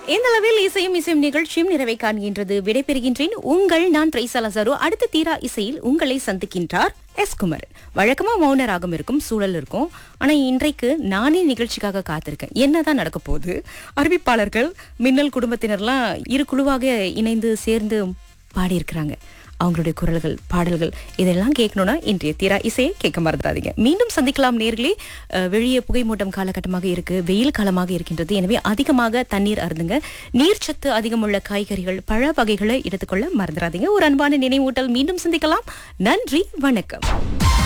இந்த அளவில் இசையும் இசையும் நிகழ்ச்சியும் நிறைவை காண்கின்றது விடைபெறுகின்றேன் உங்கள் நான் ட்ரைசலசரு அடுத்த தீரா இசையில் உங்களை சந்திக்கின்றார் எஸ் குமர் வழக்கமா மௌன ராகம் இருக்கும் சூழல் இருக்கும் ஆனா இன்றைக்கு நானே நிகழ்ச்சிக்காக காத்திருக்கேன் என்னதான் நடக்க போகுது அறிவிப்பாளர்கள் மின்னல் குடும்பத்தினர்லாம் இரு குழுவாக இணைந்து சேர்ந்து பாடியிருக்கிறாங்க அவங்களுடைய குரல்கள் பாடல்கள் இதெல்லாம் கேட்கணும்னா இன்றைய தீரா இசையை கேட்க மறந்துடாதீங்க மீண்டும் சந்திக்கலாம் நேர்களே அஹ், வெளியே புகைமூட்டம் காலகட்டமாக இருக்கு வெயில் காலமாக இருக்கின்றது எனவே அதிகமாக தண்ணீர் அருந்துங்க நீர்ச்சத்து அதிகமுள்ள காய்கறிகள் பழ வகைகளை எடுத்துக்கொள்ள மறந்துடாதீங்க ஒரு அன்பான நினைவூட்டல் மீண்டும் சந்திக்கலாம் நன்றி வணக்கம்